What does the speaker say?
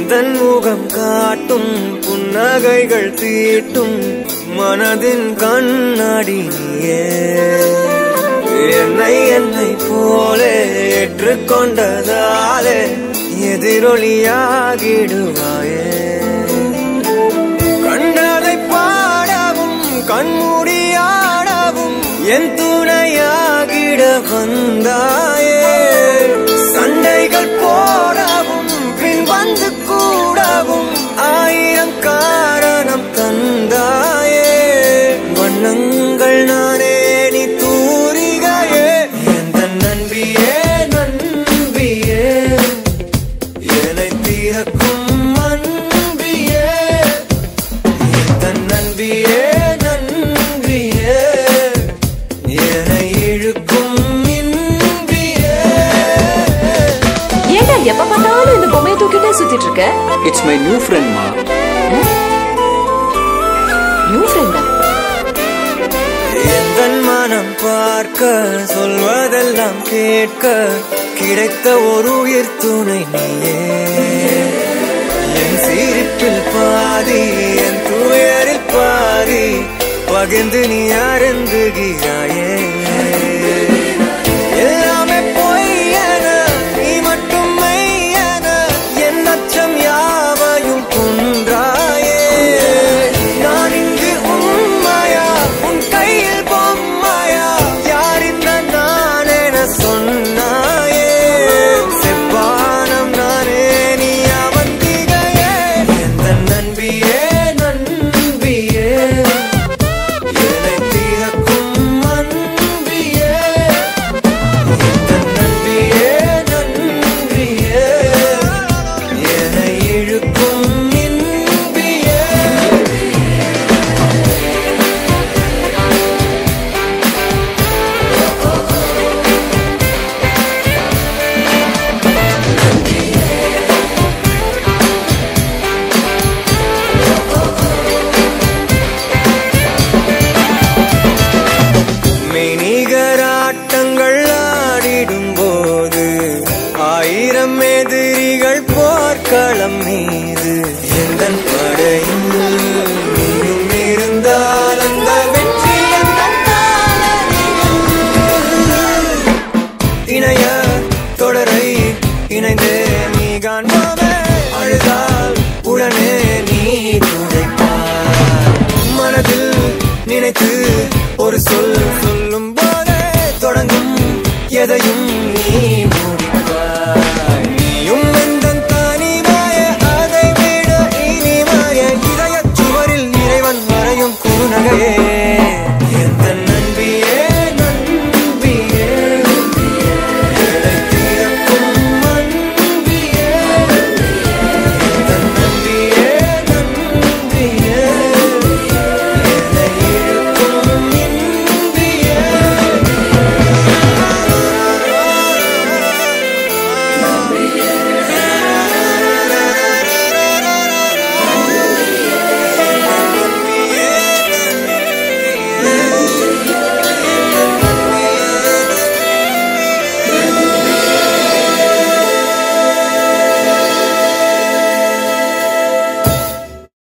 எந்த முகம் காட்டும் புன்னகைகள் தீட்டும் மனதின் கண்ணாடி நீயே என்னை என்னை போலே ஏற்றுக்கொண்டதாலே எதிரொலியாகிடுவாயே கண்டதை பாடவும் கண்மூடியாடவும் என் துணையாகிட வந்தாயே சண்டைகள் போடவும் பின் வந்து கூடவும் ஆயிரம் காரணம் தந்தாயே வண்ணங்கள் நானே நீ தூரிகையே எந்த நன்பியே நன்பியே என்னை தீரக்கும் அன்பியே தன் நன்பியே நன்றியே என்னை இழுக்கும் இன்பியே ஏன்டா எப்ப பார்த்தாலும் இந்த பொம்மையை தூக்கிட்டே சுத்திட்டு இருக்க இட்ஸ் மை நியூ ஃப்ரெண்ட் மா நியூ ஃப்ரெண்டா எந்த மனம் பார்க்க சொல்வதெல்லாம் கேட்க கிடைத்த ஒரு உயிர் துணை நீயே என் சிரிப்பில் பாதி என் துயரில் பாதி பகிர்ந்து நீ அருந்துகிறாயே எல்லாமே பொய்யென நீ மட்டும் மெய்யென என் அச்சம் யாவையும் குன்றாயே நான் இங்கு உண்மையா உன் கையில் பொம்மையா யார் இந்த நான் என சொன்னாயே செவ்வானம் நானே நீ அவந்திகையே எந்த நன்பியே நன்பியே என்னை தீரக்கும் அன்பியே எந்த நன்பியே நன்றியே என்னை இழுக்கும் இன்பியே மெய்நிகராட்டங்கள் ஆடிடும் போது ஆயிரம் எதிரிகள் போர்க்களம் மீது எந்த படையில் நீயும் இருந்தால் அந்த வெற்றி எந்தன் காலடியில். இணைய தொடரை இணைந்தே நீ காண்போமே அழுதால் உடனே நீ துடைப்பார் மனதில் நினைத்து ஒரு சொல் சொல்லும் போதே தொடங்கும் எதையும்